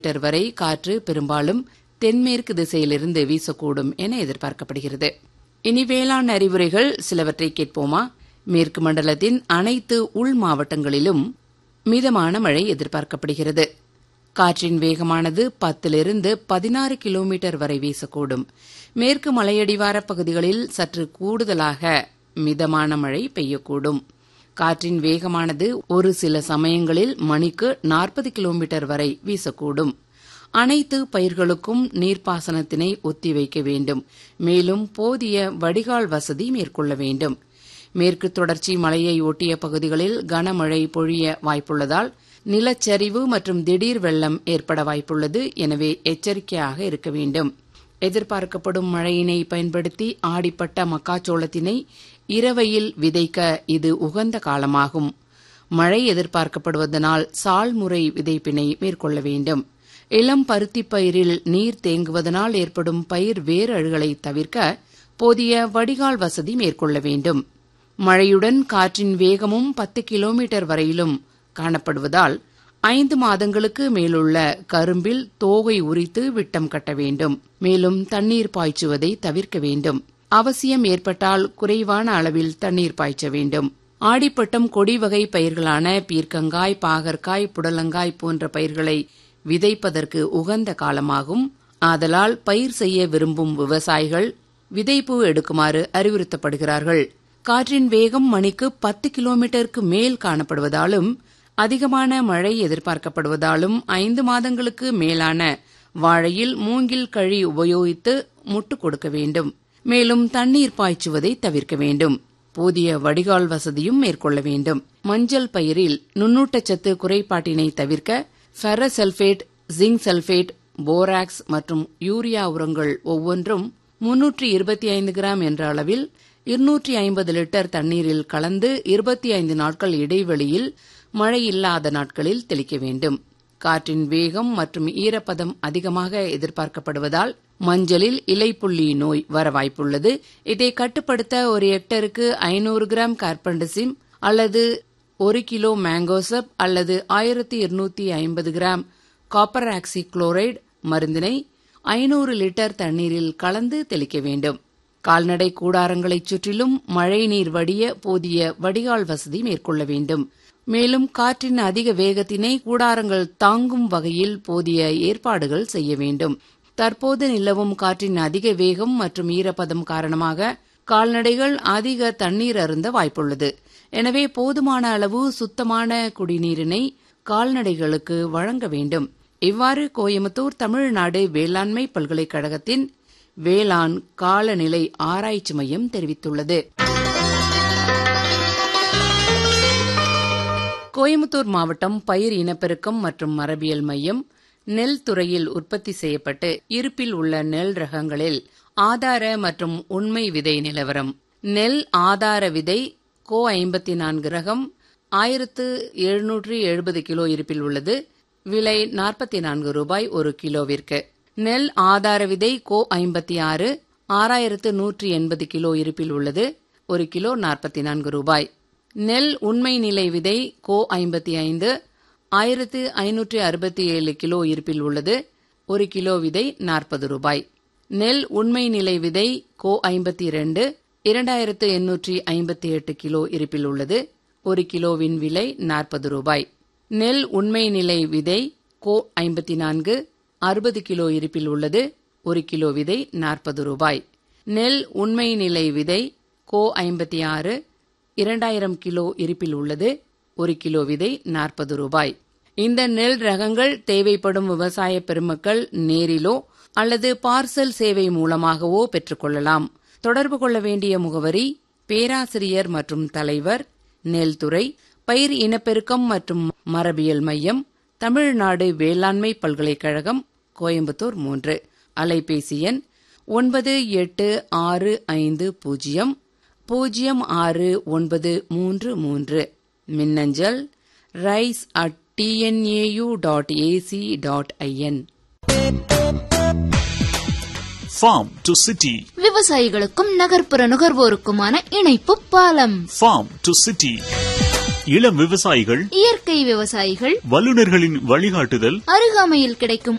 Metre வரை காற்று பெரும்பாலும் தென்மேற்கு திசையிலிருந்து வீசக்கூடும் என எதிர்பார்க்கப்படுகிறது இனி வேளாண் அறிவுரைகள் சிலவற்றை கேட்போமா மேற்கு மண்டலத்தின் அனைத்து உள் மாவட்டங்களிலும் மிதமான மழை எதிர்பார்க்கப்படுகிறது காற்றின் வேகமானது பத்திலிருந்து பதினாறு கிலோமீட்டர் வரை வீசக்கூடும் மேற்கு மலையடிவார பகுதிகளில் சற்று கூடுதலாக மிதமான மழை பெய்யக்கூடும் காற்றின் வேகமானது ஒரு சில சமயங்களில் மணிக்கு நாற்பது கிலோமீட்டர் வரை வீசக்கூடும் அனைத்து பயிர்களுக்கும் நீர்ப்பாசனத்தினை ஒத்திவைக்க வேண்டும் மேலும் போதிய வடிகால் வசதி மேற்கொள்ள வேண்டும் மேற்கு தொடர்ச்சி மலையை ஒட்டிய பகுதிகளில் கனமழை பொழிய வாய்ப்புள்ளதால் நிலச்சரிவு மற்றும் திடீர் வெள்ளம் ஏற்பட வாய்ப்புள்ளது எனவே எச்சரிக்கையாக இருக்க வேண்டும் எதிர்பார்க்கப்படும் மழையினை பயன்படுத்தி ஆடிப்பட்ட மக்காச்சோளத்தினை இரவையில் விதைக்க இது உகந்த காலமாகும் மழை எதிர்பார்க்கப்படுவதனால் சால்முறை விதைப்பினை மேற்கொள்ள வேண்டும் இளம் பருத்தி பயிரில் நீர் தேங்குவதனால் ஏற்படும் பயிர் வேரழுகளை தவிர்க்க போதிய வடிகால் வசதி மேற்கொள்ள வேண்டும் மழையுடன் காற்றின் வேகமும் பத்து கிலோமீட்டர் வரையிலும் காணப்படுவதால் ஐந்து மாதங்களுக்கு மேலுள்ள கரும்பில் தோகை உரித்து விட்டம் கட்ட வேண்டும் மேலும் தண்ணீர் பாய்ச்சுவதை தவிர்க்க வேண்டும் அவசியம் ஏற்பட்டால் குறைவான அளவில் தண்ணீர் பாய்ச்ச வேண்டும் ஆடிப்பட்டம் கொடி வகை பயிர்களான பீர்க்கங்காய் பாகற்காய் புடலங்காய் போன்ற பயிர்களை விதைப்பதற்கு உகந்த காலமாகும் ஆதலால் பயிர் செய்ய விரும்பும் விவசாயிகள் விதைப்பு எடுக்குமாறு அறிவுறுத்தப்படுகிறார்கள் காற்றின் வேகம் மணிக்கு பத்து கிலோமீட்டருக்கு மேல் காணப்படுவதாலும் அதிகமான மழை எதிர்பார்க்கப்படுவதாலும் ஐந்து மாதங்களுக்கு மேலான வாழையில் மூங்கில் கழி உபயோகித்து முட்டு கொடுக்க வேண்டும் மேலும் தண்ணீர் பாய்ச்சுவதை தவிர்க்க வேண்டும் போதிய வடிகால் வசதியும் மேற்கொள்ள வேண்டும் மஞ்சள் பயிரில் நுண்ணூட்டச்சத்து குறைபாட்டினை தவிர்க்க ஃபெரசல்பேட் ஜிங்க் சல்பேட் போராக்ஸ் மற்றும் யூரியா உரங்கள் ஒவ்வொன்றும் முன்னூற்றி இருபத்தி ஐந்து கிராம் என்ற அளவில் இருநூற்றி ஐம்பது லிட்டர் தண்ணீரில் கலந்து இருபத்தி ஐந்து நாட்கள் இடைவெளியில் மழை இல்லாத நாட்களில் தெளிக்க வேண்டும் காற்றின் வேகம் மற்றும் ஈரப்பதம் அதிகமாக எதிர்பார்க்கப்படுவதால் மஞ்சளில் இலைப்புள்ளி நோய் வர வாய்ப்புள்ளது இதை கட்டுப்படுத்த ஒரு ஹெக்டருக்கு ஐநூறு கிராம் கார்பன்டசிம் அல்லது ஒரு கிலோ மேங்கோசப் அல்லது ஆயிரத்தி இருநூத்தி ஐம்பது கிராம் காப்பர் ஆக்சி குளோரைடு மருந்தினை ஐநூறு லிட்டர் தண்ணீரில் கலந்து தெளிக்க வேண்டும் கால்நடை கூடாரங்களைச் சுற்றிலும் மழைநீர் வடிய போதிய வடிகால் வசதி மேற்கொள்ள வேண்டும் மேலும் காற்றின் அதிக வேகத்தினை கூடாரங்கள் தாங்கும் வகையில் போதிய ஏற்பாடுகள் செய்ய வேண்டும் தற்போது நிலவும் காற்றின் அதிக வேகம் மற்றும் ஈரப்பதம் காரணமாக கால்நடைகள் அதிக தண்ணீர் அருந்த வாய்ப்புள்ளது எனவே போதுமான அளவு சுத்தமான குடிநீரினை கால்நடைகளுக்கு வழங்க வேண்டும் இவ்வாறு கோயம்புத்தூர் தமிழ்நாடு வேளாண்மை பல்கலைக்கழகத்தின் வேளாண் காலநிலை ஆராய்ச்சி மையம் தெரிவித்துள்ளது கோயம்புத்தூர் மாவட்டம் பயிர் இனப்பெருக்கம் மற்றும் மரபியல் மையம் நெல் துறையில் உற்பத்தி செய்யப்பட்டு இருப்பில் உள்ள நெல் ரகங்களில் ஆதார மற்றும் உண்மை விதை நிலவரம் நெல் ஆதார விதை கோ ஐம்பத்தி நான்கு ரகம் ஆயிரத்து எழுநூற்று எழுபது கிலோ இருப்பில் உள்ளது விலை நாற்பத்தி நான்கு ரூபாய் ஒரு கிலோவிற்கு நெல் ஆதார விதை கோ ஐம்பத்தி ஆறு ஆறாயிரத்து நூற்றி எண்பது கிலோ இருப்பில் உள்ளது ஒரு கிலோ நாற்பத்தி நான்கு ரூபாய் நெல் உண்மை நிலை விதை கோ ஐம்பத்தி ஐந்து ஆயிரத்து ஐநூற்று அறுபத்தி ஏழு கிலோ இருப்பில் உள்ளது ஒரு கிலோ விதை நாற்பது ரூபாய் நெல் உண்மை நிலை விதை கோ ஐம்பத்தி இரண்டு இரண்டாயிரத்து எண்ணூற்றி ஐம்பத்தி எட்டு கிலோ இருப்பில் உள்ளது ஒரு கிலோவின் விலை நாற்பது ரூபாய் நெல் உண்மை நிலை விதை கோ ஐம்பத்தி நான்கு அறுபது கிலோ இருப்பில் உள்ளது ஒரு கிலோ விதை நாற்பது ரூபாய் நெல் உண்மை நிலை விதை கோ ஐம்பத்தி ஆறு இரண்டாயிரம் கிலோ இருப்பில் உள்ளது ஒரு கிலோ விதை நாற்பது ரூபாய் இந்த நெல் ரகங்கள் தேவைப்படும் விவசாய பெருமக்கள் நேரிலோ அல்லது பார்சல் சேவை மூலமாகவோ பெற்றுக்கொள்ளலாம் தொடர்பு கொள்ள வேண்டிய முகவரி பேராசிரியர் மற்றும் தலைவர் நெல்துறை பயிர் இனப்பெருக்கம் மற்றும் மரபியல் மையம் தமிழ்நாடு வேளாண்மை பல்கலைக்கழகம் கோயம்புத்தூர் மூன்று அலைபேசி எண் ஒன்பது எட்டு ஆறு ஐந்து பூஜ்ஜியம் பூஜ்ஜியம் ஆறு ஒன்பது மூன்று மூன்று மின்னஞ்சல் rice at TNAU dot AC dot IN Farm to City. விவசாயிகளுக்கும் நகர்ப்புற நுகர்வோருக்குமான இணைப்பு பாலம் Farm to City. இளம் விவசாயிகள் இயற்கை விவசாயிகள் வல்லுநர்களின் வழிகாட்டுதல் அருகாமையில் கிடைக்கும்